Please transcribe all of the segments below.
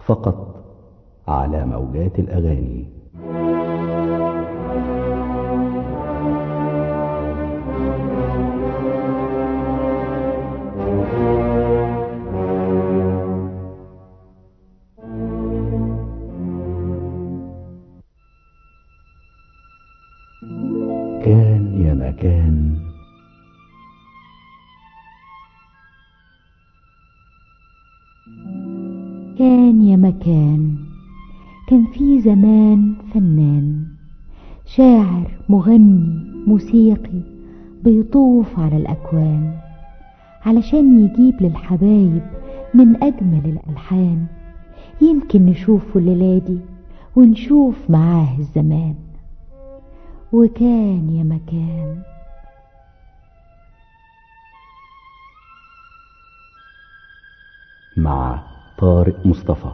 فقط على موجات الأغاني كان يا مكان كان يا مكان كان في زمان فنان شاعر مغني موسيقي بيطوف على الأكوان علشان يجيب للحبايب من أجمل الألحان يمكن نشوفه الليلة دي ونشوف معاه الزمان وكان يا مكان مع طارق مصطفى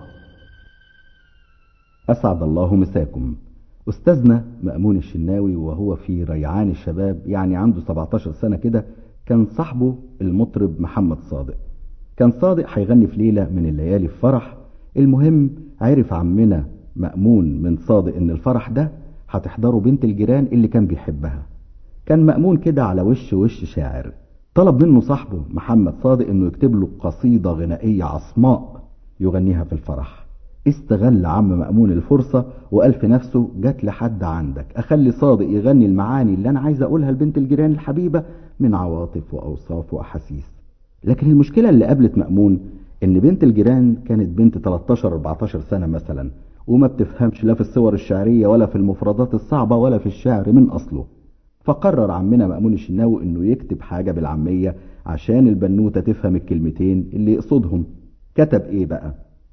أسعد الله مساكم أستاذنا مأمون الشناوي وهو في ريعان الشباب يعني عنده 17 سنة كده كان صاحبه المطرب محمد صادق كان صادق هيغني في ليلة من الليالي في فرح المهم عرف عمنا مأمون من صادق ان الفرح ده هتحضره بنت الجيران اللي كان بيحبها كان مأمون كده على وش وش شاعر طلب منه صاحبه محمد صادق انه يكتب له قصيدة غنائية عصماء يغنيها في الفرح استغل عم مأمون الفرصة وقال في نفسه جات لحد عندك اخلي صادق يغني المعاني اللي انا عايز اقولها لبنت الجيران الحبيبة من عواطف واوصاف واحاسيس لكن المشكلة اللي قابلت مأمون ان بنت الجيران كانت بنت 13 14 سنة مثلا وما بتفهمش لا في الصور الشعرية ولا في المفردات الصعبة ولا في الشعر من اصله فقرر عمنا مأمون الشناوي انه يكتب حاجة بالعامية عشان البنوتة تفهم الكلمتين اللي يقصدهم كتب ايه بقى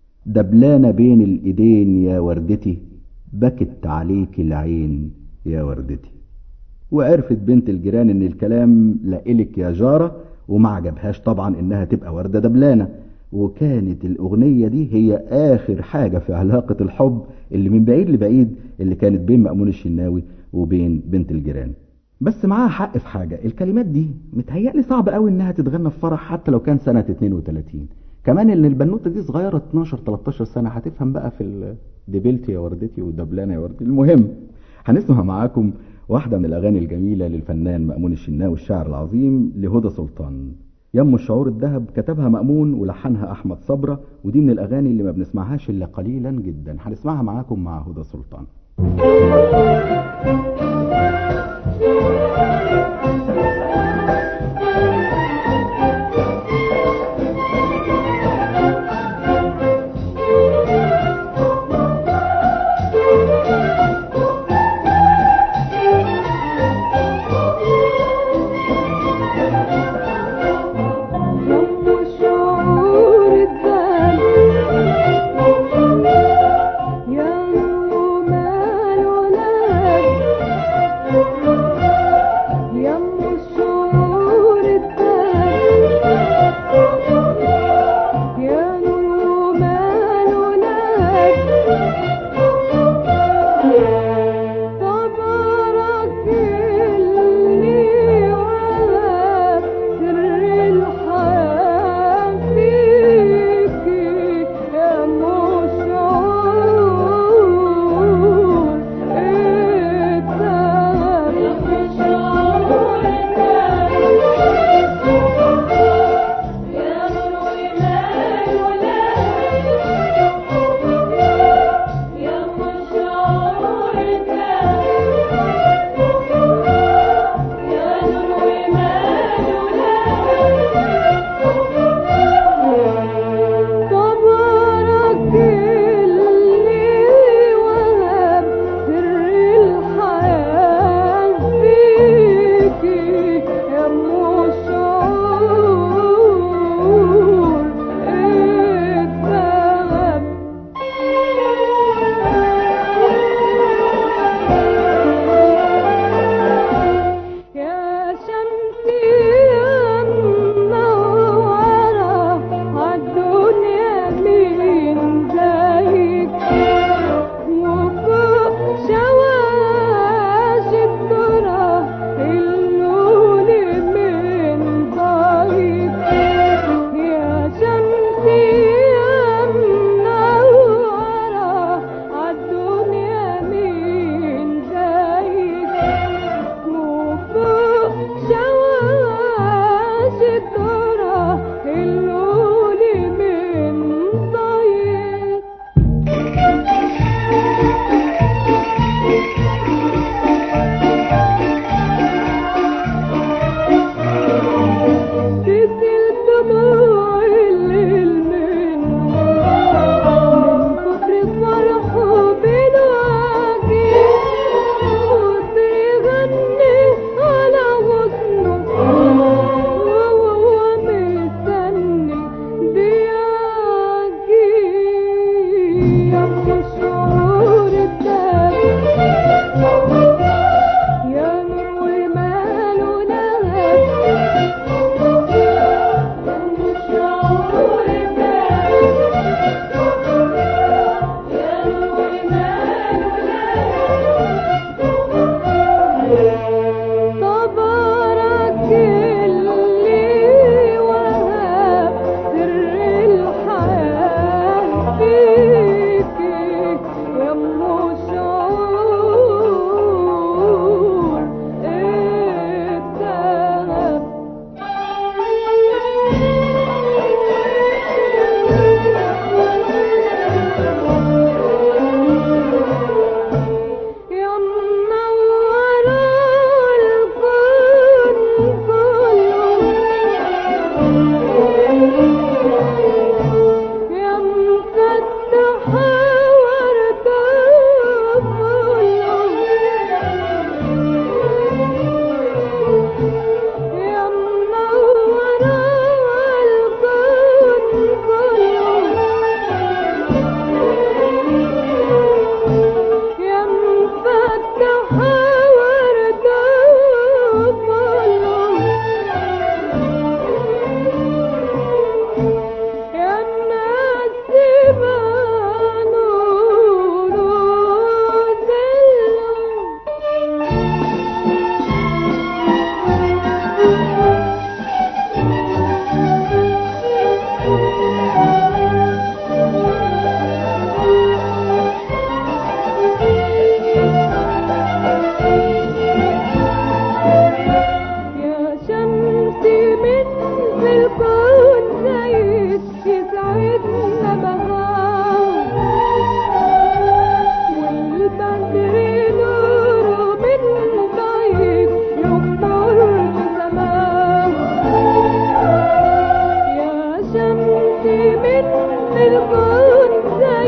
دبلانة بين الايدين يا وردتي بكت عليك العين يا وردتي وعرفت بنت الجيران ان الكلام لإلك يا جارة وما عجبهاش طبعا انها تبقى وردة دبلانة وكانت الاغنية دي هي اخر حاجة في علاقة الحب اللي من بعيد لبعيد اللي كانت بين مأمون الشناوي وبين بنت الجيران بس معاها حق في حاجة الكلمات دي متهيألي صعب قوي انها تتغنى في فرح حتى لو كان سنة 32 كمان ان البنوتة دي صغيرة 12 13 سنة هتفهم بقى في دبلتي يا وردتي ودبلانة يا وردتي المهم هنسمع معاكم واحدة من الأغاني الجميلة للفنان مأمون الشناوي الشاعر العظيم لهدى سلطان يم الشعور الذهب كتبها مأمون ولحنها أحمد صبرة ودي من الأغاني اللي ما بنسمعهاش إلا قليلا جدا هنسمعها معاكم مع هدى سلطان يا نور ماله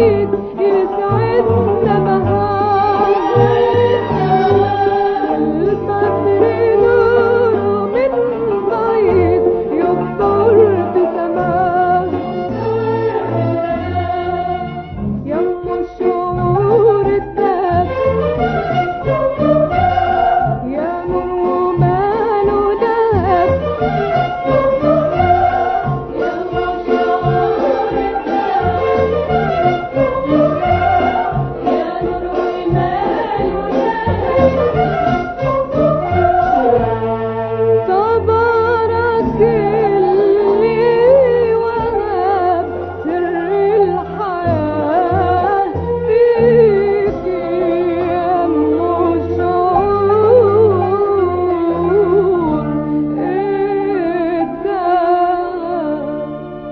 بعيد يسعدنا بهاء الفجر نوره من بعيد يكبر في سماه يم الشعور الداب يا نور وماله داب يم الشعور الداب يا نور وماله داب تبارك اللي وهب سر الحياة فيك يا أم الشعور الداب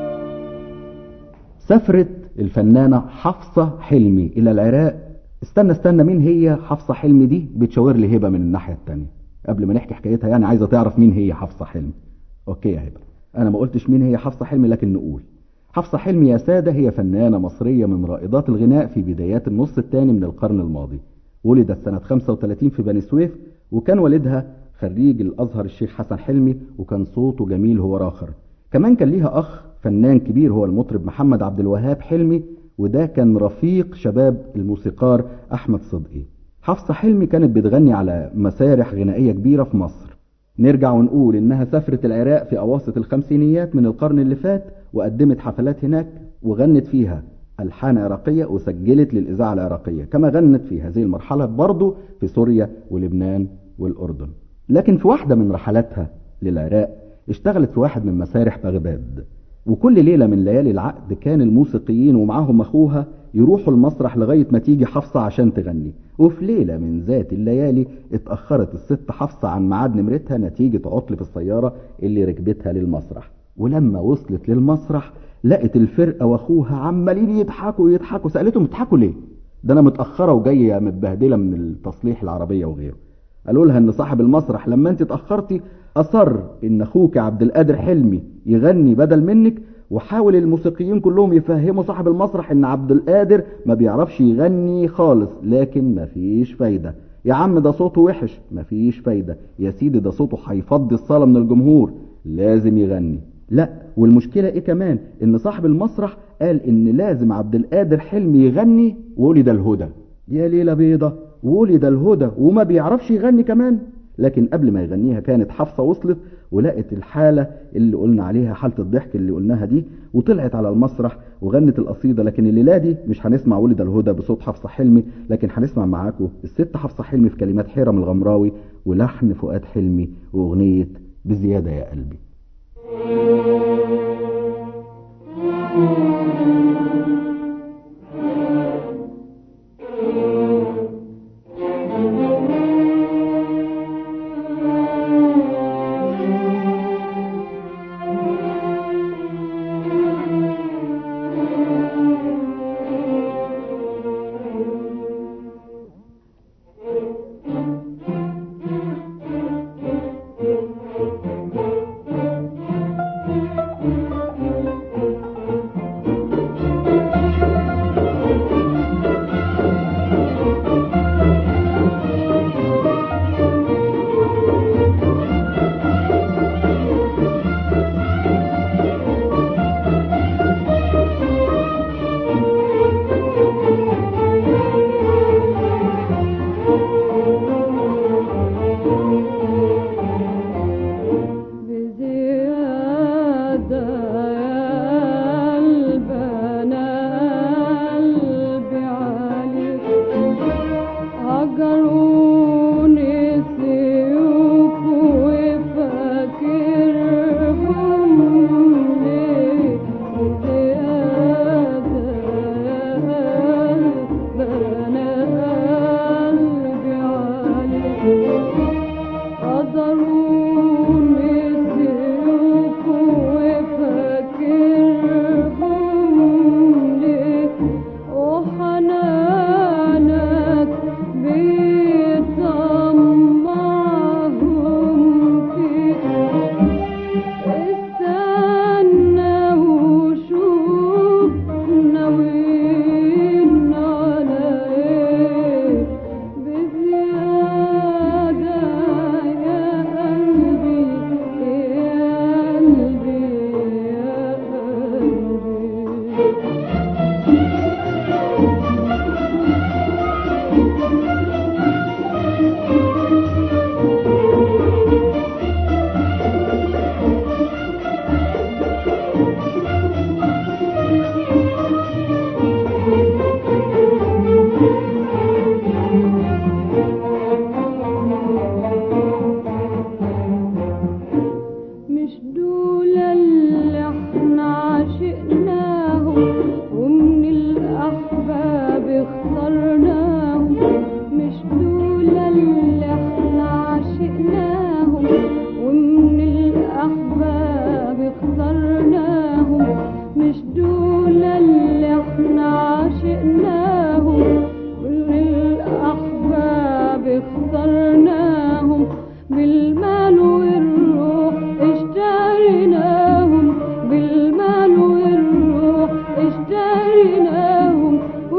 سافرت الفنانة حفصة حلمي إلى العراق استنى استنى مين هي حفصة حلمي دي بتشاور لي هبة من الناحية التانية قبل ما نحكي حكايتها يعني عايزة تعرف مين هي حفصة حلمي أوكي يا هبة أنا ما قلتش مين هي حفصة حلمي لكن نقول حفصة حلمي يا سادة هي فنانة مصرية من رائدات الغناء في بدايات النص الثاني من القرن الماضي ولدت سنة 35 في بني سويف وكان والدها خريج الأزهر الشيخ حسن حلمي وكان صوته جميل هو راخر كمان كان ليها أخ فنان كبير هو المطرب محمد عبد الوهاب حلمي وده كان رفيق شباب الموسيقار أحمد صدقي حفصة حلمي كانت بتغني على مسارح غنائية كبيرة في مصر نرجع ونقول إنها سافرت العراق في أواسط الخمسينيات من القرن اللي فات وقدمت حفلات هناك وغنت فيها ألحان عراقية وسجلت للإذاعة العراقية كما غنت في هذه المرحلة برضو في سوريا ولبنان والأردن لكن في واحدة من رحلاتها للعراق اشتغلت في واحد من مسارح بغداد وكل ليلة من ليالي العقد كان الموسيقيين ومعاهم أخوها يروحوا المسرح لغاية ما تيجي حفصة عشان تغني وفي ليلة من ذات الليالي اتأخرت الست حفصة عن ميعاد نمرتها نتيجة عطل في السيارة اللي ركبتها للمسرح ولما وصلت للمسرح لقت الفرقة واخوها عمالين يضحكوا يضحكوا سألتهم بتضحكوا ليه ده انا متأخرة وجاية متبهدلة من التصليح العربية وغيره قالوا لها ان صاحب المسرح لما انت اتأخرتي اصر ان اخوك عبد القادر حلمي يغني بدل منك وحاول الموسيقيين كلهم يفهموا صاحب المسرح ان عبد القادر ما بيعرفش يغني خالص لكن مفيش فايدة يا عم ده صوته وحش مفيش فايدة يا سيدي ده صوته هيفضي الصالة من الجمهور لازم يغني لا والمشكلة ايه كمان ان صاحب المسرح قال ان لازم عبد القادر حلمي يغني ولد الهدى يا ليلة بيضة ولد الهدى وما بيعرفش يغني كمان لكن قبل ما يغنيها كانت حفصة وصلت ولقت الحالة اللي قلنا عليها حالة الضحك اللي قلناها دي وطلعت على المسرح وغنت القصيدة لكن الليلة دي مش هنسمع ولد الهدى بصوت حفصة حلمي لكن هنسمع معاكم الست حفصة حلمي في كلمات حيرم الغمراوي ولحن فؤاد حلمي وأغنية بزيادة يا قلبي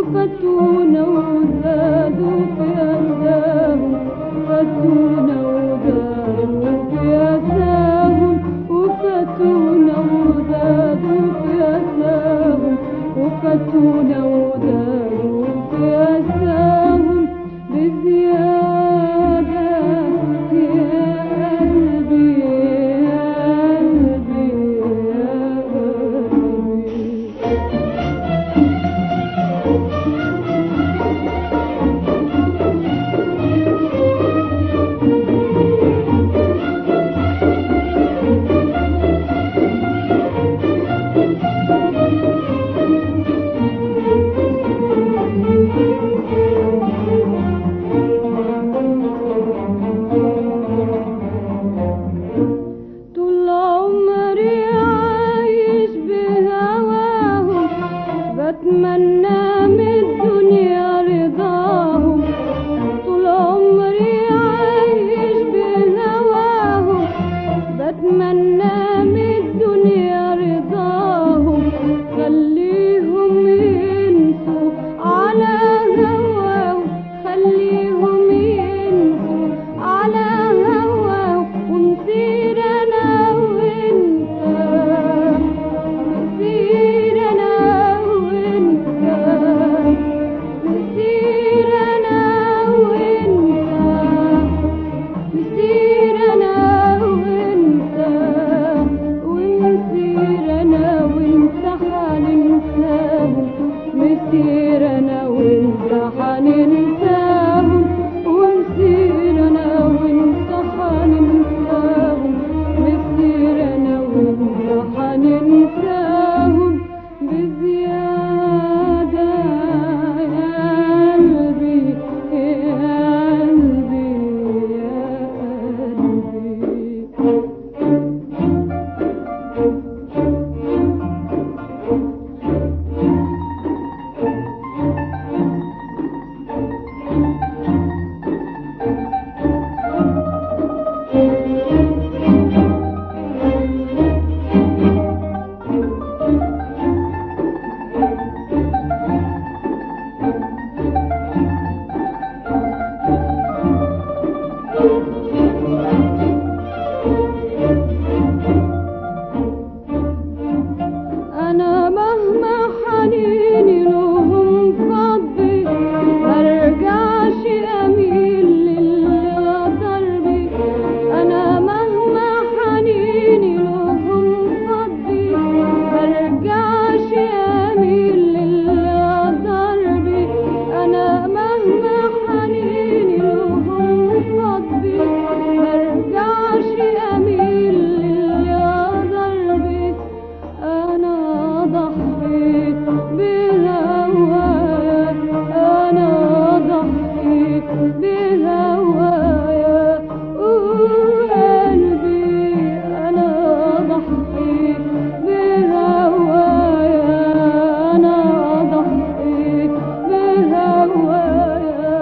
فتونا وزادوا في أساهم فتونا وزادوا في أساهم وفتونا وزادوا في أساهم وفتونا وزادوا في أساهم بزيادة يا قلبي يا قلبي يا قلبي طول عمري عايش بهواهم بتمنى من الدنيا رضاهم طول عمري عايش بهواهم بتمنى من الدنيا رضاهم خليهم ينسوا على هواهم خليهم ينسوا على هواهم ونسير انا وانت نسير انا وانت نسير انا وانت نسير انا وانت ونسير انا وانت حننساهم مسير انا وانت حننساهم ونسير انا وانت حننساهم مسير انا وانت حننساهم بزيادة يا قلبي يا قلبي يا قلبي أنا مهما حنيني لهم فضي مرجعش أميل للضربي أنا مهما حنيني لهم فضي مرجعش أميل للضربي أنا مهما حنيني لهم فضي مرجعش أميل للضربي أنا ضحيت بهوايا أنا ضحيت بهوايا وقلبي أنا ضحيت بهوايا أنا ضحيت بهوايا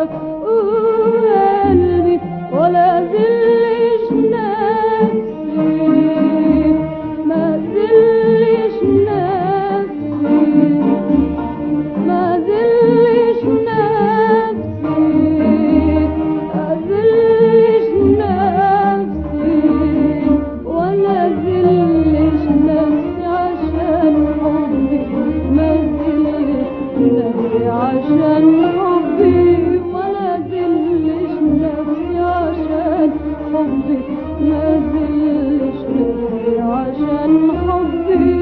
وقلبي ولا زلش نفسي ما زلش نفسي ما زلش نفسي ما زلش نفسي ولا زلش نفسي عشان حبي ما زلش نفسي عشان حبي ولا زلش نفسي عشان حبي ما زلش نفسي عشان حبي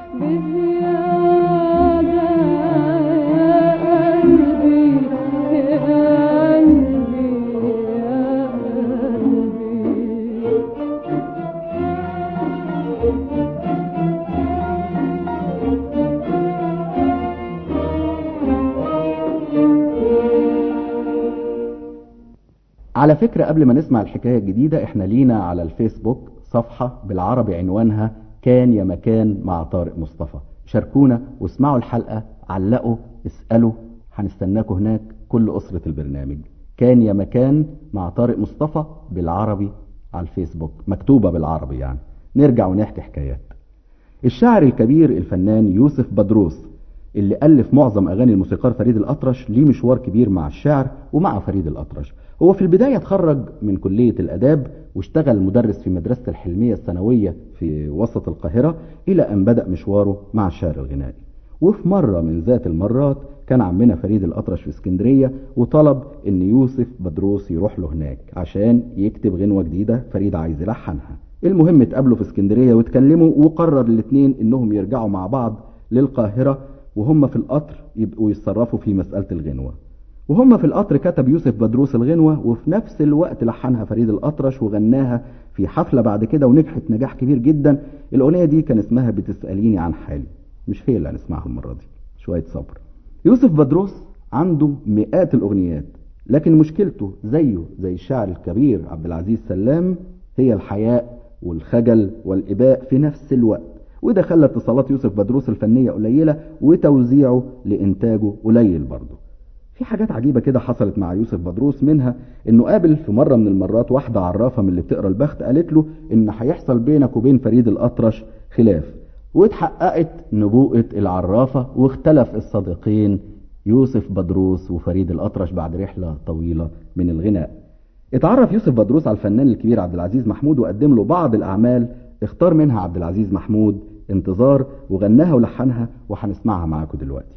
بزيادة يا قلبي يا قلبي يا قلبي على فكرة قبل ما نسمع الحكاية الجديدة احنا لينا على الفيسبوك صفحة بالعربي عنوانها كان يا مكان مع طارق مصطفى شاركونا واسمعوا الحلقة علقوا اسألوا هنستناكوا هناك كل أسرة البرنامج كان يا مكان مع طارق مصطفى بالعربي على الفيسبوك مكتوبة بالعربي يعني نرجع ونحكي حكايات الشاعر الكبير الفنان يوسف بدروس اللي ألف معظم أغاني الموسيقار فريد الأطرش ليه مشوار كبير مع الشعر ومع فريد الأطرش هو في البداية اتخرج من كلية الأداب واشتغل مدرس في مدرسة الحلمية الثانوية في وسط القاهرة إلى أن بدأ مشواره مع الشعر الغنائي وفي مرة من ذات المرات كان عمنا فريد الأطرش في اسكندرية وطلب ان يوسف بدروس يروح له هناك عشان يكتب غنوة جديدة فريد عايز يلحنها المهم اتقابلوا في اسكندرية واتكلموا وقرر الاتنين انهم يرجعوا مع بعض للقاهرة وهم في القطر يبقوا يتصرفوا في مسألة الغنوة وهم في القطر كتب يوسف بدروس الغنوة وفي نفس الوقت لحنها فريد الأطرش وغناها في حفلة بعد كده ونجحت نجاح كبير جدا الأغنية دي كان اسمها بتسأليني عن حالي مش هي اللي هنسمعها المرة دي شوية صبر يوسف بدروس عنده مئات الأغنيات لكن مشكلته زيه زي الشاعر الكبير عبد العزيز سلام هي الحياء والخجل والإباء في نفس الوقت وده خلى اتصالات يوسف بدروس الفنية قليلة وتوزيعه لإنتاجه قليل برضه في حاجات عجيبة كده حصلت مع يوسف بدروس منها انه قابل في مرة من المرات واحدة عرافة من اللي بتقرا البخت قالت له ان هيحصل بينك وبين فريد الأطرش خلاف واتحققت نبوءة العرافة واختلف الصديقين يوسف بدروس وفريد الأطرش بعد رحلة طويلة من الغناء اتعرف يوسف بدروس على الفنان الكبير عبد العزيز محمود وقدم له بعض الأعمال اختار منها عبد العزيز محمود انتظار وغناها ولحنها وهنسمعها معاكم دلوقتي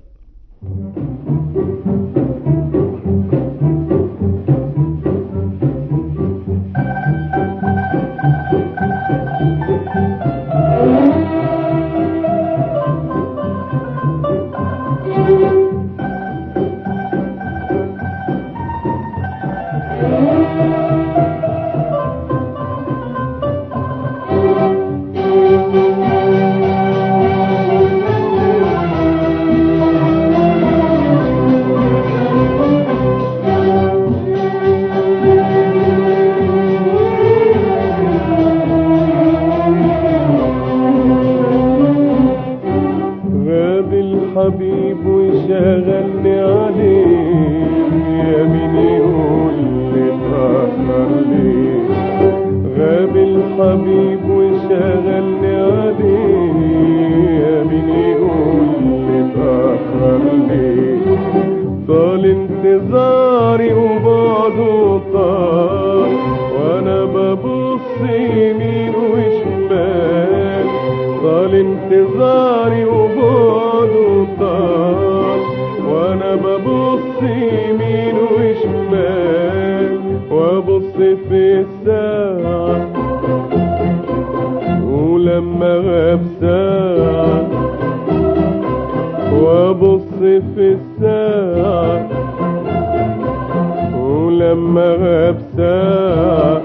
غاب الحبيب وشغلني عليه يا مين يقول لي اتأخر ليه غاب الحبيب وشغلني عليه يا مين يقول لي اتأخر ليه طال انتظاري وبعده طال وانا ببص يمين وشمال طال انتظاري وبعده طال وانا ببص يمين وشمال وابص في الساعة ولما غاب ساعة وابص في الساعة ولما غاب ساعة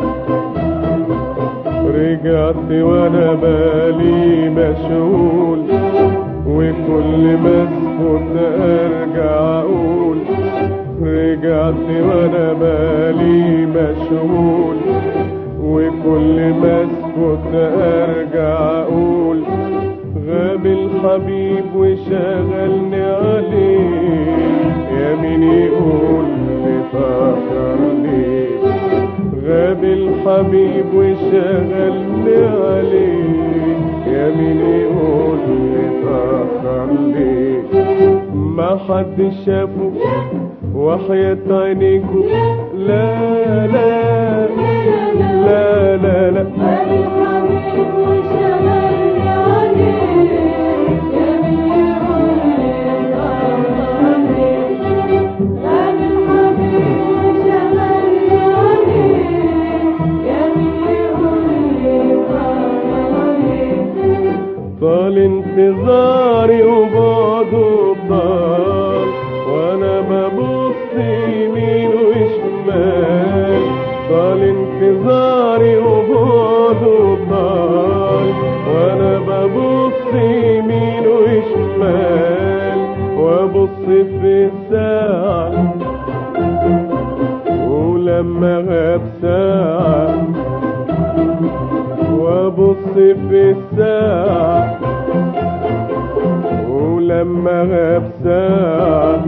رجعت وانا بالي مشغول وكل ما اسكت ارجع اقول رجعت وانا بالي مشغول وكل ما اسكت ارجع اقول غاب الحبيب وشغلني عليه يا مين يقول لي فكر ليه غاب الحبيب وشغلني عليه يا مين يقول لي تأخر ليه ما حد شافه وحياة عينيكوا لا لا لا لا لا الحبيب وشغلني عليه يا مين يقول لي اتأخر ليه غاب الحبيب وشغلني عليه يا مين يقول لي اتأخر ليه طال انتظاري وبعده طال وانا ببص يمين وشمال طال انتظاري وبعده طال وانا ببص يمين وشمال وابص في الساعة ولما غاب ساعة وابص في الساعة ولما غاب ساعة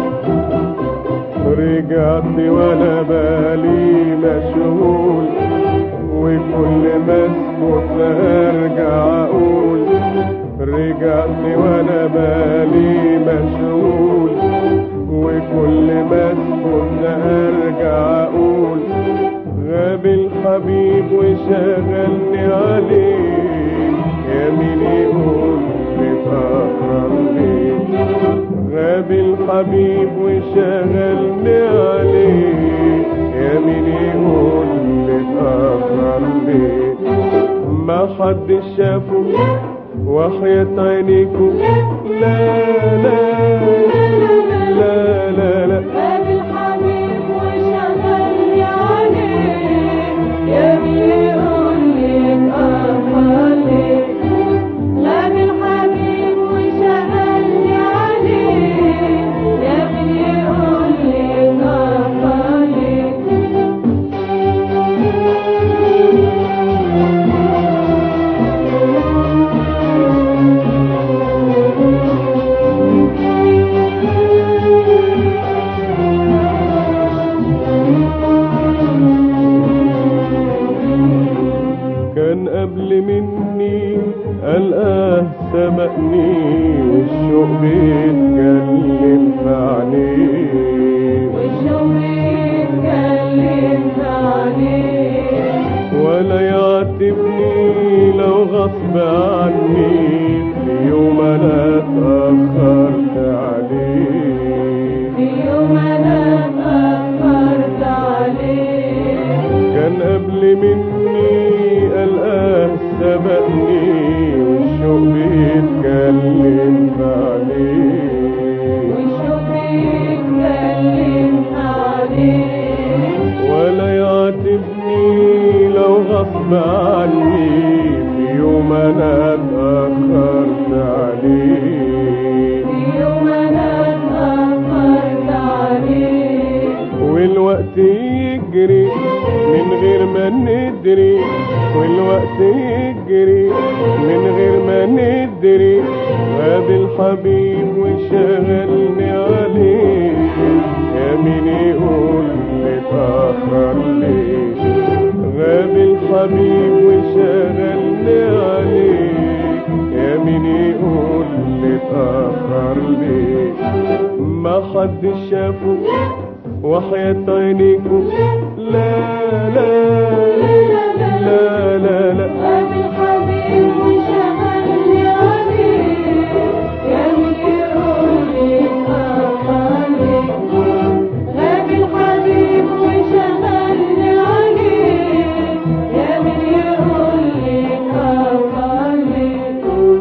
رجعت وانا بالي مشغول وكل ما اسكت ارجع اقول رجعت وانا بالي مشغول وكل ما اسكن ارجع اقول غاب الحبيب وشغلني عليه يا مين يقول متأخر ليه غاب الحبيب وشغلني عليه يا مين يقول متأخر ليه ما حد شافه وحياة عينيكم لا لا لا لا لا غاب الحبيب وشغلني عليه يا مين يقول لي اتأخر ليه غاب الحبيب وشغلني عليه يا مين يقول لي اتأخر ليه كان قبل مني الآه سبقني والشوق بيتكلم في عينيه والشوق يتكلم عليه ولا يعاتبني لو غصب عني في يوم انا اتأخرت عليه في يوم انا اتأخرت عليه كان قبل مني الآه سبقني والشوق بيتكلم عليه والشوق يتكلم عليه ولا يعاتبني لو غصب عني في يوم انا اتأخرت عليه في يوم انا اتأخرت عليه والوقت يجري من غير ما ندري والوقت يجري من غير ما ندري غاب الحبيب وشغلني عليه يا مين يقول لي اتأخر ليه غاب الحبيب وشغلني عليه يا مين يقول لي اتأخر ليه ما حد شافه وحياة عينيكم لا لا لا لا لا غاب الحبيب وشغلني عليه يا مين يقول لي اتأخر ليه غاب الحبيب وشغلني عليه يا مين يقول لي اتأخر ليه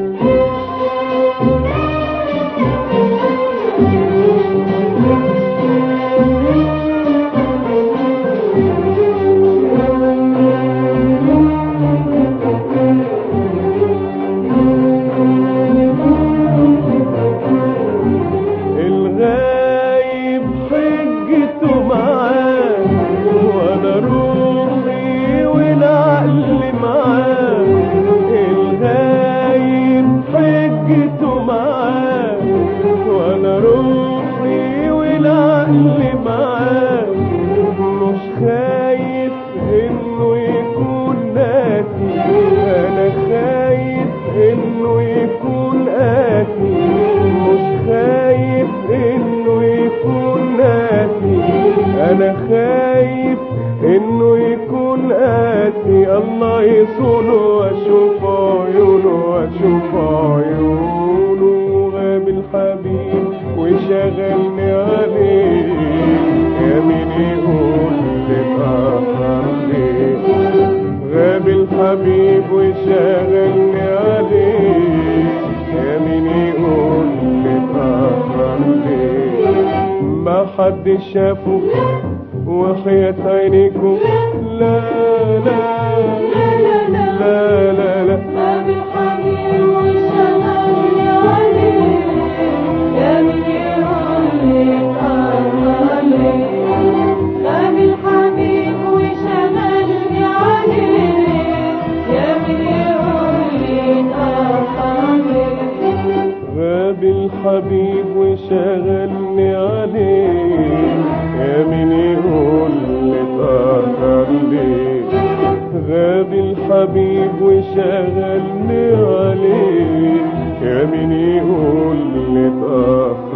الغايب حجته معاه وانا روحي والعقل معاه الغايب حجته معاه وانا روحي والعقل معاه مش خايف انه يكون ناسي انا خايف انه يكون قاسي مش خايف انه يكون ناسي انا خايف انه يكون قاسي الله يصونه واشوف عيونه واشوف عيونه غاب الحبيب وشغلني عليه يا مين يقول لي اتأخر ليه غاب الحبيب وشغلني عليه يا مين يقول لي اتأخر ليه ما حد شافه وحياة عينيكم لا لا لا لا لا غاب الحبيب وشغلني عليه يا مين يقول لي اتأخر ليه غاب الحبيب وشغلني عليه يا مين يقول لي اتأخر ليه غاب الحبيب وشغلني عليه يا مين يقول لي اتأخر ليه غاب الحبيب وشغلني عليه يا مين يقول لي اتأخر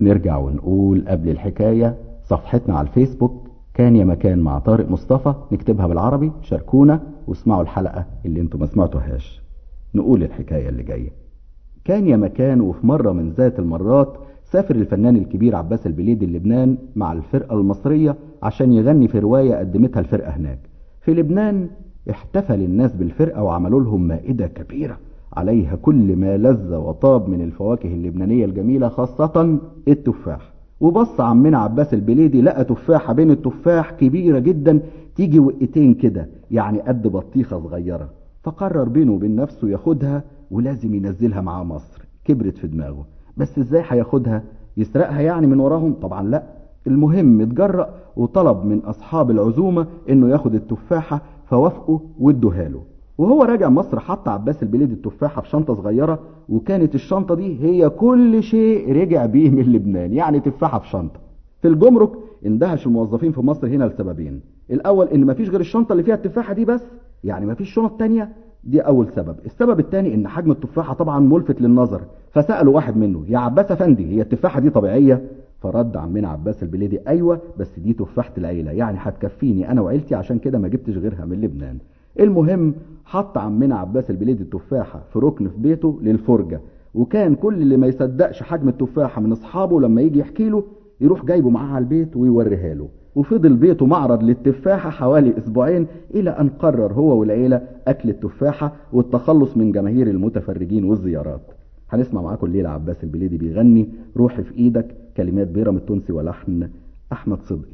نرجع ونقول قبل الحكاية صفحتنا على الفيسبوك كان يا مكان مع طارق مصطفى نكتبها بالعربي شاركونا واسمعوا الحلقة اللي انتوا ما سمعتوهاش نقول الحكاية اللي جاية كان يا مكان وفي مرة من ذات المرات سافر الفنان الكبير عباس البليدي لبنان مع الفرقة المصرية عشان يغني في رواية قدمتها الفرقة هناك في لبنان احتفل الناس بالفرقة وعملوا لهم مائدة كبيرة عليها كل ما لذ وطاب من الفواكه اللبنانية الجميلة خاصة التفاح وبص عمنا عباس البليدي لقى تفاحة بين التفاح كبيرة جدا تيجي وقتين كده يعني قد بطيخة صغيرة فقرر بينه وبين نفسه ياخدها ولازم ينزلها معاه مصر كبرت في دماغه بس ازاي هياخدها يسرقها يعني من وراهم طبعا لا المهم اتجرأ وطلب من اصحاب العزومة انه ياخد التفاحة فوافقوا وادوها له وهو راجع مصر حط عباس البليدي التفاحة في شنطة صغيرة وكانت الشنطة دي هي كل شيء رجع بيه من لبنان يعني تفاحة في شنطة في الجمرك اندهش الموظفين في مصر هنا لسببين الاول ان مفيش غير الشنطة اللي فيها التفاحة دي بس يعني مفيش شنط تانية دي اول سبب السبب الثاني ان حجم التفاحة طبعا ملفت للنظر فسألوا واحد منه يا عباس افندي هي التفاحة دي طبيعية فرد عمنا عباس البليدي ايوه بس دي تفاحة العيلة يعني هتكفيني انا وعيلتي عشان كده ما جبتش غيرها من لبنان المهم حط عمنا عباس البليدي التفاحة في ركن في بيته للفرجة وكان كل اللي ما يصدقش حجم التفاحة من اصحابه لما يجي يحكي له يروح جايبه معاه على البيت ويوريها له وفضل بيته معرض للتفاحة حوالي اسبوعين الى ان قرر هو والعيلة اكل التفاحة والتخلص من جماهير المتفرجين والزيارات هنسمع معاكم الليلة عباس البليدي بيغني روحي في ايدك كلمات بيرم التونسي ولحن احمد صدقي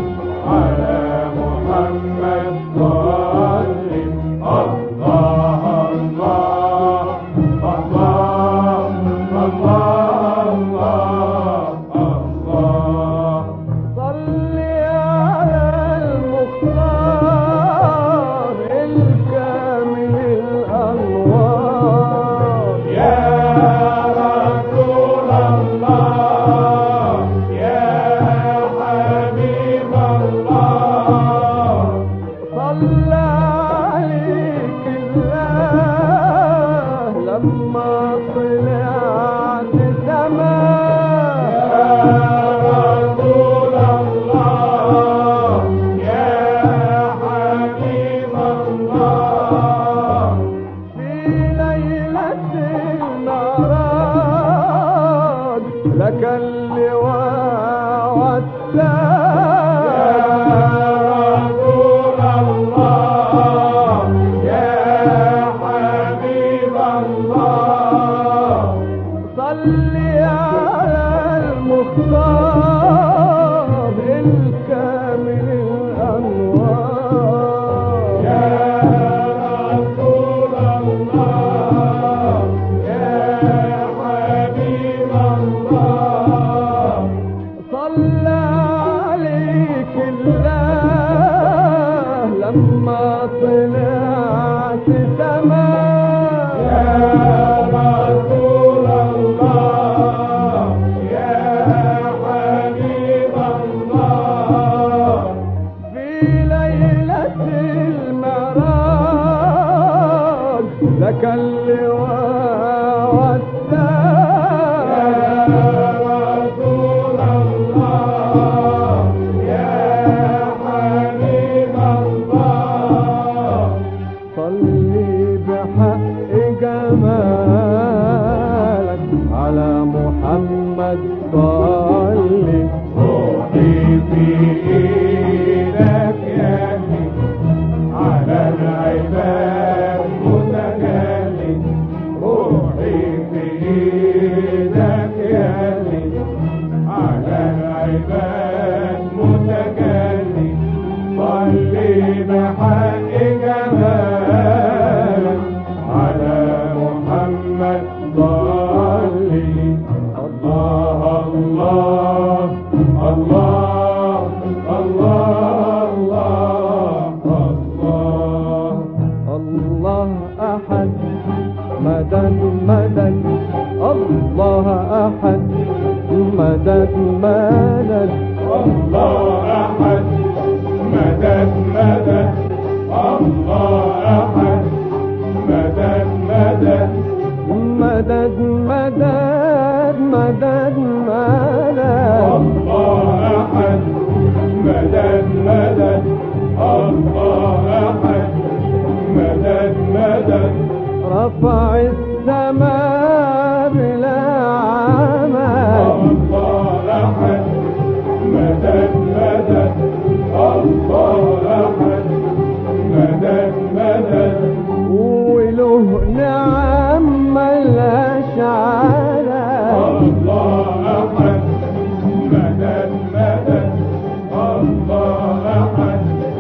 على محمد صل الله الله في ليلة المعراج لك اللواء والتاج يا رسول الله يا حبيب الله صل على المختار الكامل الأنوار يا رسول الله يا حبيب الله صلى عليك الله لما طلعت سماء يا رسول الله يا حبيب الله في ليلة المعراج لك اللواء والتاج يا رسول الله يا حبيب الله صلي بحق جمالك على محمد صلي روحي في ايدك يا أخي على العباد متجلي روحي في ايدك يا أخي على العباد متجلي صلي بحق جمالك على محمد صلي الله الله الله الله الله الله أحد مدد مدد الله أحد مدد مدد الله أحد مدد مدد الله أحد مدد مدد مدد مدد مدد مدد الله أحد مدد مدد الله أحد مدد مدد رفع السماء بلا عمل الله أحد مدد مدد الله أحد مدد مدد وله نعم ملاش على الله أحد مدد مدد الله أحد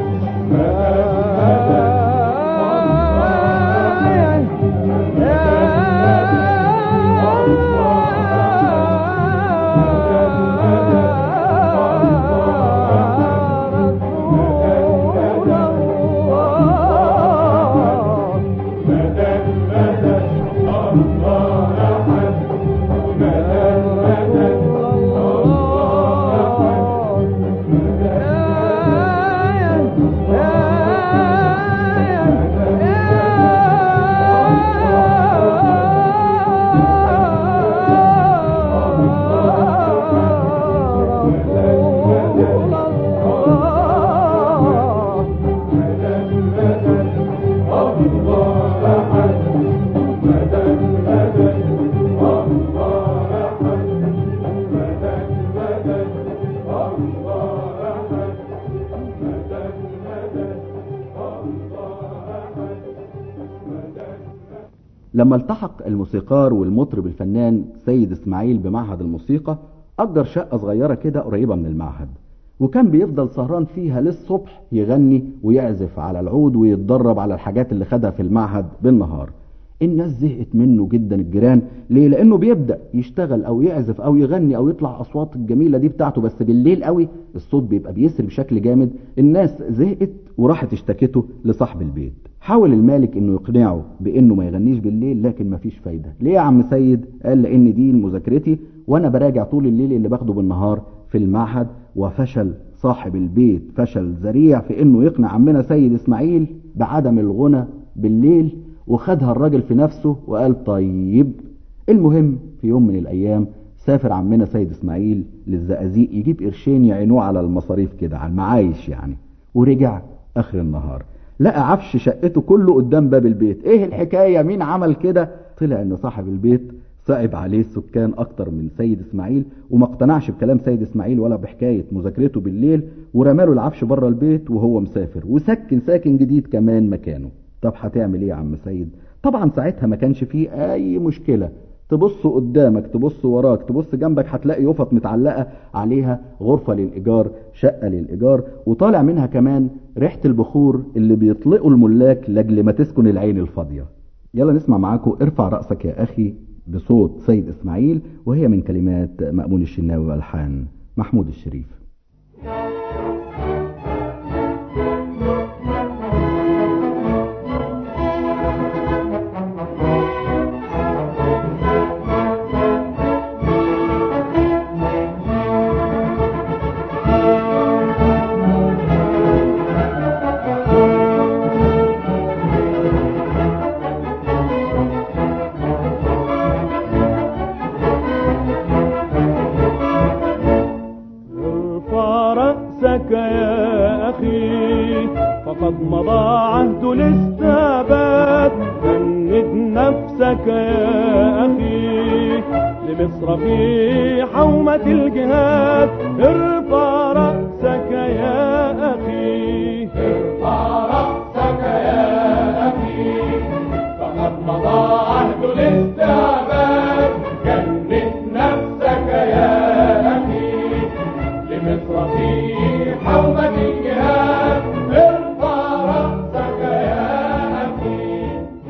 لما التحق الموسيقار والمطرب الفنان سيد اسماعيل بمعهد الموسيقى أجر شقة صغيرة كده قريبة من المعهد وكان بيفضل سهران فيها للصبح يغني ويعزف على العود ويتدرب على الحاجات اللي خدها في المعهد بالنهار الناس زهقت منه جدا الجيران ليه لانه بيبدا يشتغل او يعزف او يغني او يطلع اصوات الجميله دي بتاعته بس بالليل قوي الصوت بيبقى بيسري بشكل جامد الناس زهقت وراحت اشتكته لصاحب البيت حاول المالك انه يقنعه بانه ما يغنيش بالليل لكن مفيش فايده ليه يا عم سيد قال لان دي مذاكرتي وانا براجع طول الليل اللي باخده بالنهار في المعهد وفشل صاحب البيت فشل ذريع في انه يقنع عمنا سيد اسماعيل بعدم الغنى بالليل وخدها الراجل في نفسه وقال طيب المهم في يوم من الايام سافر عمنا سيد اسماعيل للزقازيق يجيب قرشين يعينوه على المصاريف كده على المعايش يعني ورجع اخر النهار لقى عفش شقته كله قدام باب البيت ايه الحكاية مين عمل كده طلع ان صاحب البيت صعب عليه السكان اكتر من سيد اسماعيل وما اقتنعش بكلام سيد اسماعيل ولا بحكاية مذاكرته بالليل ورماله العفش بره البيت وهو مسافر وسكن ساكن جديد كمان مكانه طب هتعمل ايه يا عم سيد طبعا ساعتها ما كانش فيه اي مشكلة تبص قدامك تبص وراك تبص جنبك هتلاقي يفط متعلقة عليها غرفة للإيجار شقة للإيجار وطالع منها كمان ريحة البخور اللي بيطلقوا الملاك لأجل ما تسكن العين الفاضية يلا نسمع معاكم ارفع رأسك يا أخي بصوت سيد إسماعيل وهي من كلمات مأمون الشناوي والحان محمود الشريف ارفع رأسك يا أخي فقد مضى عهد الاستعباد جند نفسك يا أخي لمصر في حومة الجهاد ارفع رأسك يا أخي ارفع رأسك يا أخي فقد مضى عهد الاستعباد جند نفسك يا أخي لمصر في حومة الجهاد ارفع رأسك يا أخي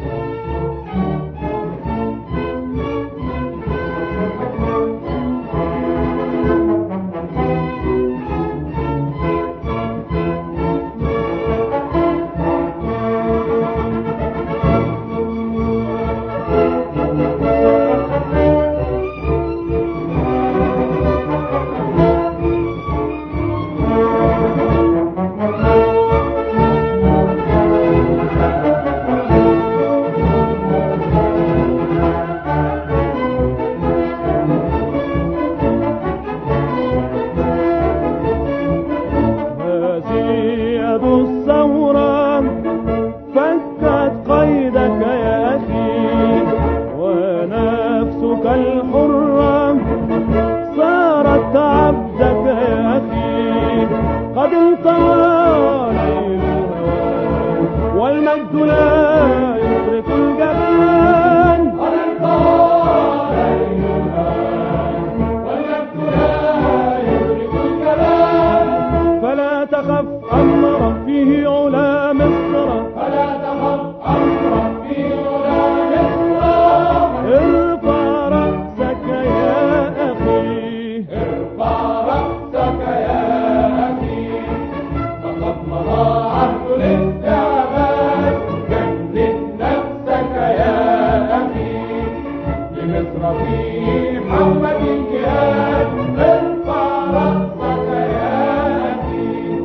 هذه يد الثورة فكت قيدك يا أخي ونفسك الحرة صارت عبدك يا أخي قد انطوى ليل الهوى والمجد لا يدرك الجبان قد انطوى ليل الهوى والمجد لا يدرك الجبان فلا تخف أمر فيه علا مصر فلا تخف أمر فيه علا مصر ارفع رأسك يا أخي ارفع رأسك يا أخي فقد مضى عهد الاستعباد جند نفسك يا أخي لمصر في حومة الجهاد ارفع رأسك يا أخي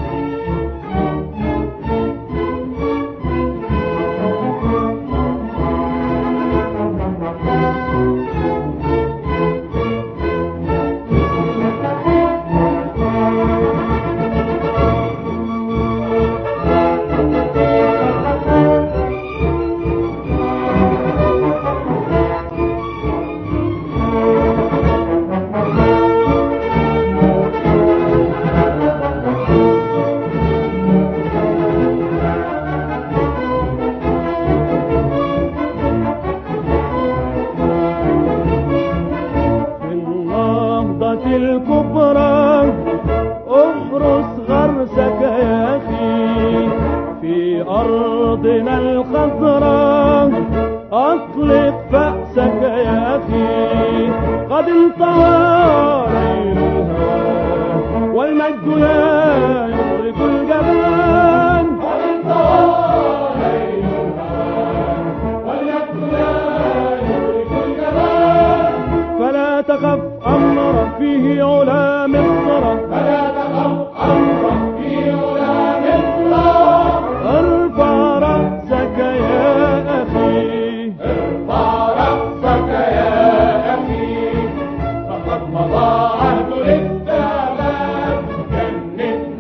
في النهضة الكبرى احرس غرسك يا أخي في أرضنا الخضراء أطلق فأسك يا أخي قد انطوى ليل الهوى والمجد لا يدرك الجبان قد انطوى ليل الهوى والمجد لا يدرك الجبان فلا تخف أمر فيه علا مصر فلا تخف أمر فيه علا مصر ارفع رأسك يا أخي ارفع رأسك يا أخي فقد مضى عهد الاستعباد جند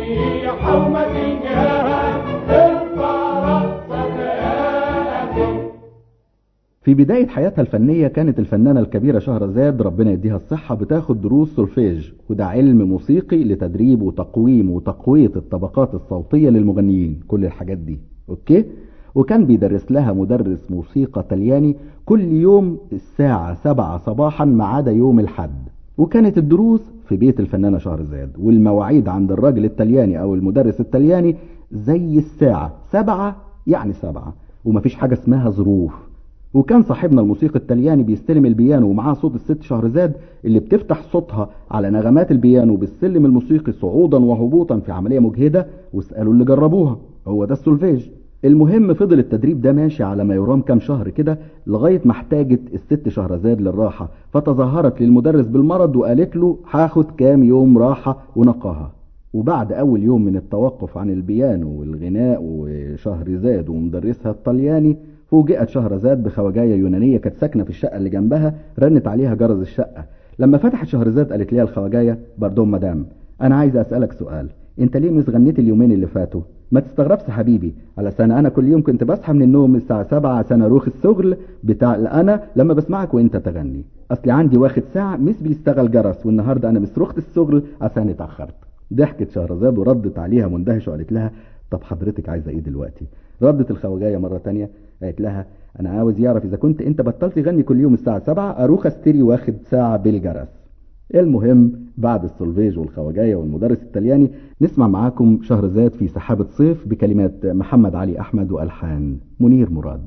صحيحة وما تلقاها ارفع رأسك يا أخي في بداية حياتها الفنية كانت الفنانة الكبيرة شهرزاد ربنا يديها الصحة بتاخد دروس سولفيج وده علم موسيقي لتدريب وتقويم وتقوية الطبقات الصوتية للمغنيين كل الحاجات دي اوكي وكان بيدرس لها مدرس موسيقى تلياني كل يوم الساعة سبعة صباحا ما عدا يوم الحد وكانت الدروس في بيت الفنانة شهرزاد والمواعيد عند الراجل التلياني او المدرس التلياني زي الساعة سبعة يعني سبعة ومفيش حاجة اسمها ظروف وكان صاحبنا الموسيقى التلياني بيستلم البيانو ومعاه صوت الست شهرزاد اللي بتفتح صوتها على نغمات البيانو بالسلم الموسيقي صعودا وهبوطا في عملية مجهدة واسألوا اللي جربوها هو ده السولفيج المهم فضل التدريب ده ماشي على ما يرام كام شهر كده لغاية ما احتاجت الست شهرزاد للراحة فتظاهرت للمدرس بالمرض وقالت له هاخد كام يوم راحة ونقاها وبعد أول يوم من التوقف عن البيانو والغناء وشهرزاد ومدرسها الطلياني فوجئت شهرزاد بخواجاية يونانية كانت ساكنة في الشقة اللي جنبها رنت عليها جرس الشقة لما فتحت شهرزاد قالت ليها الخواجاية باردون مدام أنا عايزة أسألك سؤال أنت ليه مش غنيت اليومين اللي فاتوا ما تستغربش حبيبي علشان أنا كل يوم كنت بصحى من النوم الساعة 7 عشان أروح الشغل بتاع أنا لما بسمعك وأنت تغني أصلي عندي واخد ساعة مش بيشتغل جرس والنهاردة أنا مش رحت الشغل عشان اتأخرت ضحكت شهرزاد وردت عليها مندهشة وقالت لها طب حضرتك عايزة ايه دلوقتي ردت الخواجاية مرة تانية قالت لها انا عاوز يعرف اذا كنت انت بطلت تغني كل يوم الساعة سبعة اروح اشتري واخد ساعة بالجرس المهم بعد السولفيج والخواجاية والمدرس التلياني نسمع معاكم شهرزاد في سحابة صيف بكلمات محمد علي احمد والحان منير مراد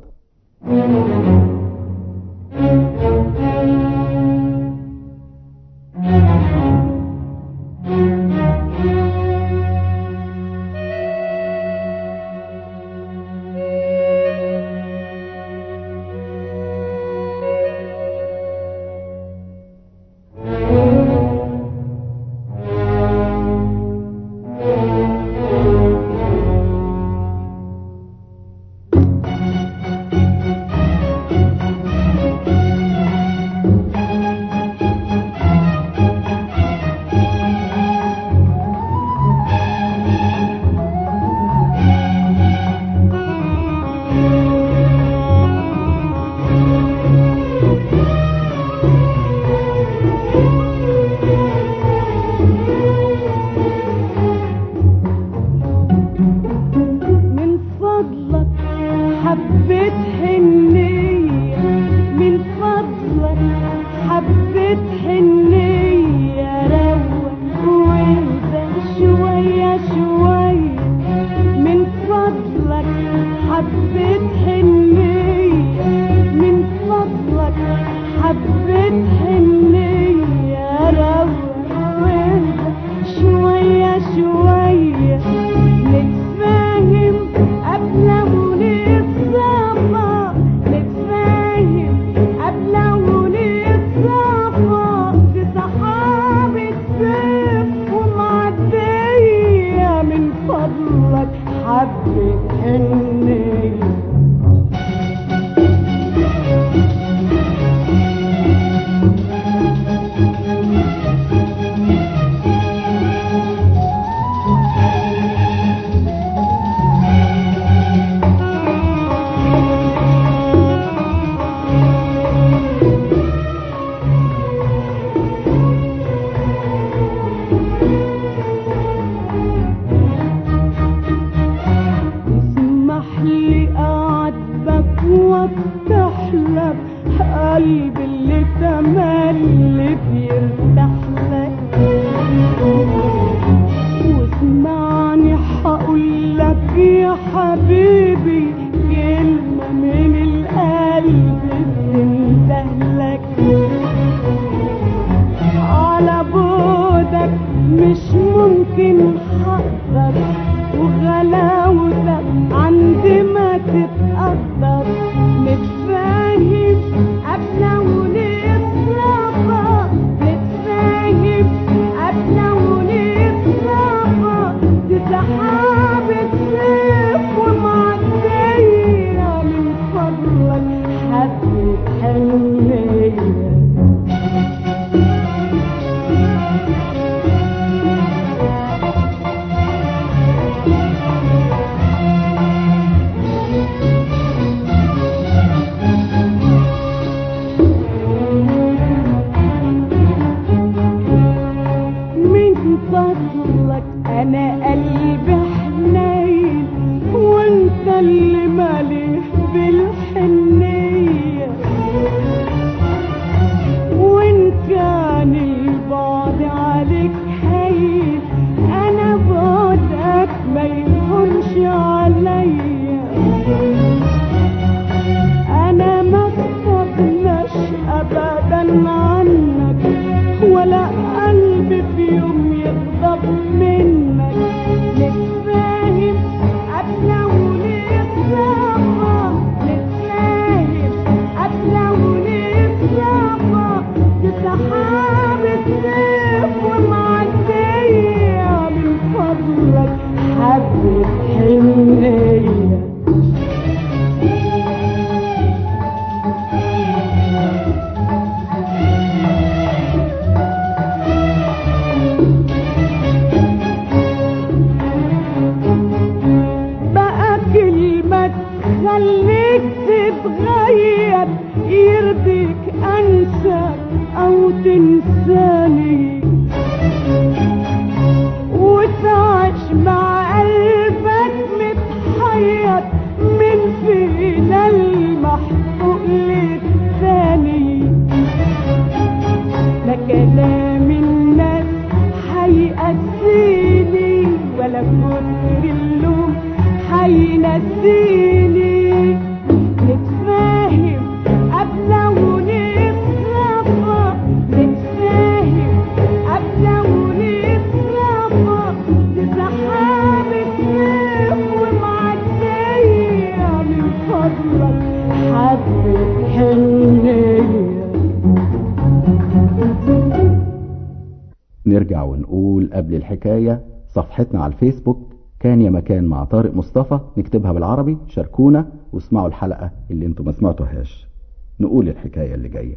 من فضلك حبة حنية من فضلك حبة حنية روق واهدى شوية شوية من فضلك حبة حنية من فضلك حبة حنية روق واهدى شوية شوية نتفاهم قبل ونتصافى نتفاهم قبل ونتصافى دي سحابة صيف ومعدية من فضلك حبة حنية اسمح لي أعاتبك وبتحلم قلبي اللي تملي بيرتاح لك واسمعني هقول لك يا حبيبي كلمة من القلب بتندهلك على بعدك مش ممكن حقدر وغلاوتك عندي ما تتقدر نتفاهم قبل ونتصافى نتفاهم قبل ونتصافى دي سحابة صيف ومعدية من فضلك حبة حنية حبة حنية بقى كلمة خليك تتغير يرضيك انسى او تنساني وتعيش مع قلبك متحير من فينا المحقوق للثاني لا كلام الناس هيأسيني ولا كتر اللوم هينسيني نتفاهم قبل ونتصافى نتفاهم قبل ونتصافى لسحابة سيف ومعدية من فضلك حبة حنية نرجع ونقول قبل الحكاية صفحتنا على الفيسبوك كان يا مكان مع طارق مصطفى نكتبها بالعربي شاركونا واسمعوا الحلقة اللي انتم ما سمعتوهاش نقول الحكاية اللي جاية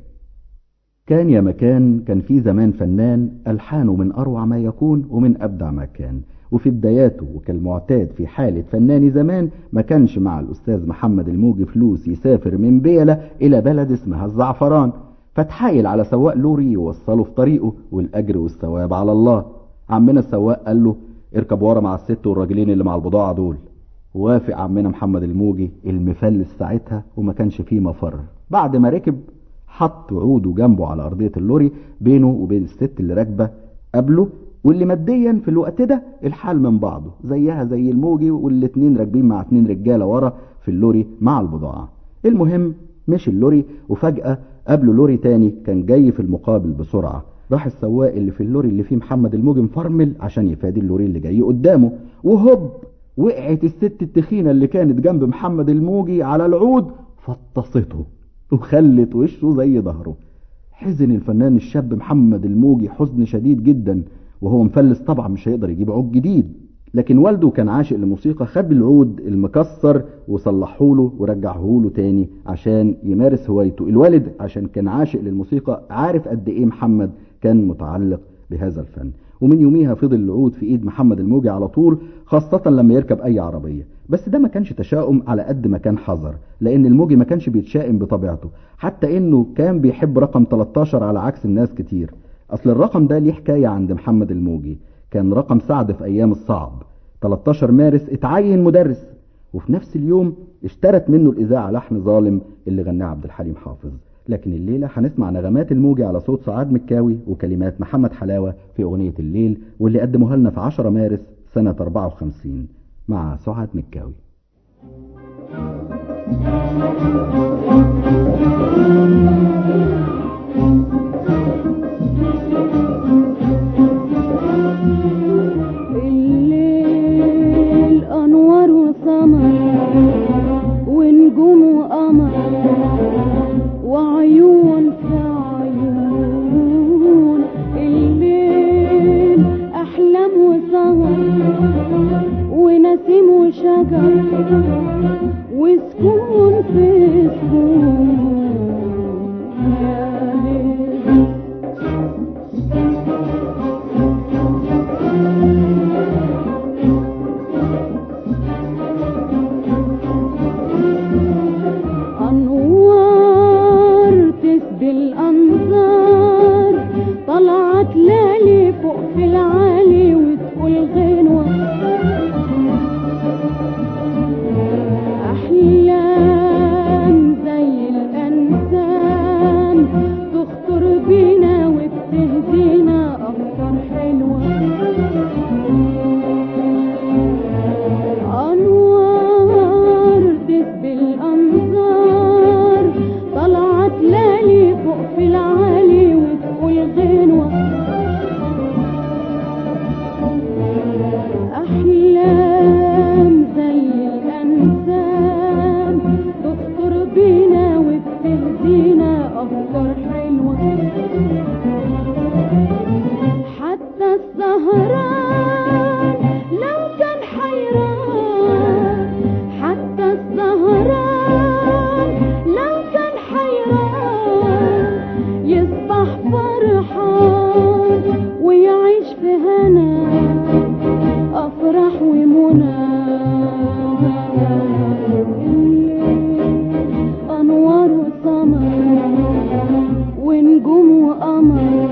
كان يا مكان كان في زمان فنان ألحانه من أروع ما يكون ومن أبدع ما كان وفي بداياته وكالمعتاد في حالة فنان زمان ما كانش مع الأستاذ محمد الموجي فلوس يسافر من بيلة إلى بلد اسمها الزعفران فتحايل على سواق لوري يوصله في طريقه والأجر والثواب على الله عمنا السواق قال له اركب ورا مع الست والراجلين اللي مع البضاعة دول وافق عمنا محمد الموجي المفلس ساعتها وما كانش فيه مفر بعد ما ركب حط عوده جنبه على أرضية اللوري بينه وبين الست اللي راكبة قبله واللي ماديا في الوقت ده الحال من بعضه زيها زي الموجي والاتنين راكبين مع اتنين رجالة ورا في اللوري مع البضاعة المهم مشي اللوري وفجأة قابله لوري تاني كان جاي في المقابل بسرعة راح السواق اللي في اللوري اللي فيه محمد الموجي مفرمل عشان يفادي اللوري اللي جاي قدامه وهوب وقعت الست التخينة اللي كانت جنب محمد الموجي على العود فطسته وخلت وشه زي ظهره حزن الفنان الشاب محمد الموجي حزن شديد جدا وهو مفلس طبعا مش هيقدر يجيب عود جديد لكن والده كان عاشق للموسيقى خد العود المكسر وصلحه له ورجعه له تاني عشان يمارس هوايته الوالد عشان كان عاشق للموسيقى عارف قد ايه محمد كان متعلق بهذا الفن ومن يوميها فضل العود في ايد محمد الموجي على طول خاصة لما يركب اي عربية بس ده ما كانش تشاؤم على قد ما كان حذر لان الموجي ما كانش بيتشائم بطبيعته حتى انه كان بيحب رقم 13 على عكس الناس كتير اصل الرقم ده ليه حكاية عند محمد الموجي كان رقم سعد في ايام الصعب 13 مارس اتعين مدرس وفي نفس اليوم اشترت منه الاذاعة لحن ظالم اللي غناه عبد الحليم حافظ لكن الليلة هنسمع نغمات الموجي على صوت سعاد مكاوي وكلمات محمد حلاوة في أغنية الليل واللي قدموها لنا في 10 مارس سنة 54 مع سعاد مكاوي الليل أنوار وسمر ونجوم وقمر وعيون في عيون الليل أحلام وسهر ونسيم وشجر وسكون في سكون يا ليل أنوار تسبي الأنظار طلعت لالي فوق في العالي وتقول غنوة أحلام زي ومنى أنوار وسمر ونجوم وقمر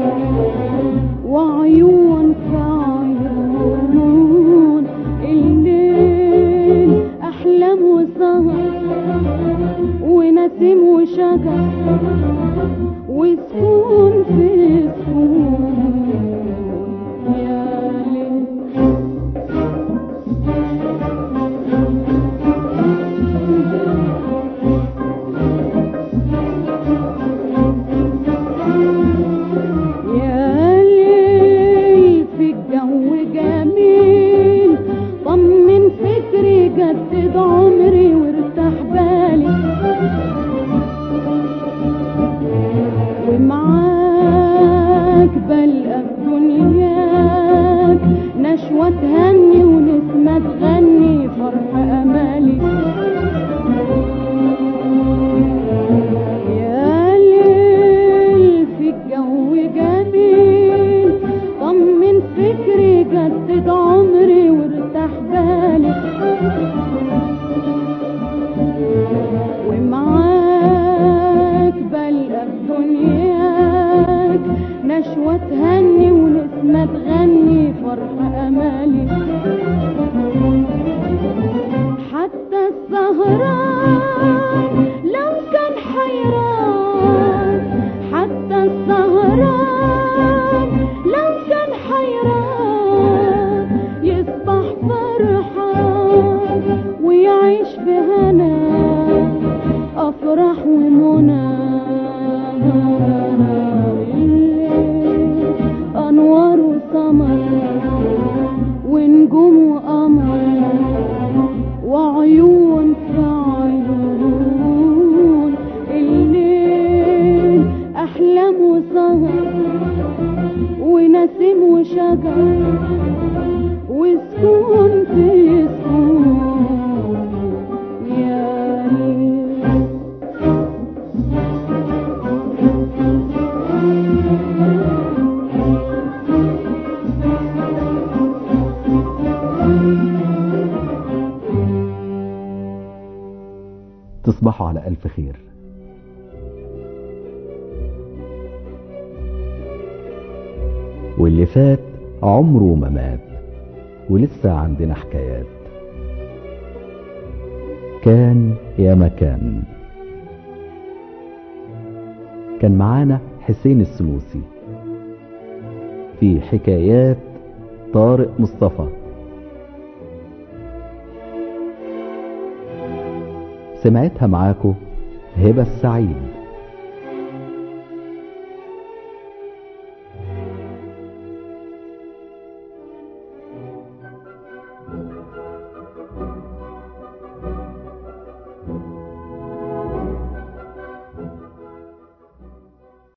وعيون في عيون الليل أحلام وسهر ونسيم وشجر وسكون في سكون يا ليل يا ليل في الجو جميل طمن فكري جدد عمري وارتاح بالي ومعاك بلقى في دنياك نشوة تهني ونسمة تغني فرح أمالي يا ليل في الجو جميل طمن فكري جدد عمري وارتاح بالي ومعاك بلقى في دنياك نشوة تهني ونسمة تغني فرح أمالي حتى السهران لو كان حيران حتى السهران لو كان حيران يصبح فرحان ويعيش بهنا أفرح ومنى الليل أنوار وسمر ونجوم وقمر وعيون في عيون الليل أحلام وسهر ونسيم وشجر وسكون في سكون يا ليل تصبحوا على ألف خير واللي فات عمره ما مات ولسه عندنا حكايات كان يا مكان كان معانا حسين السنوسي في حكايات طارق مصطفى سمعتها معاكو هبة السعيد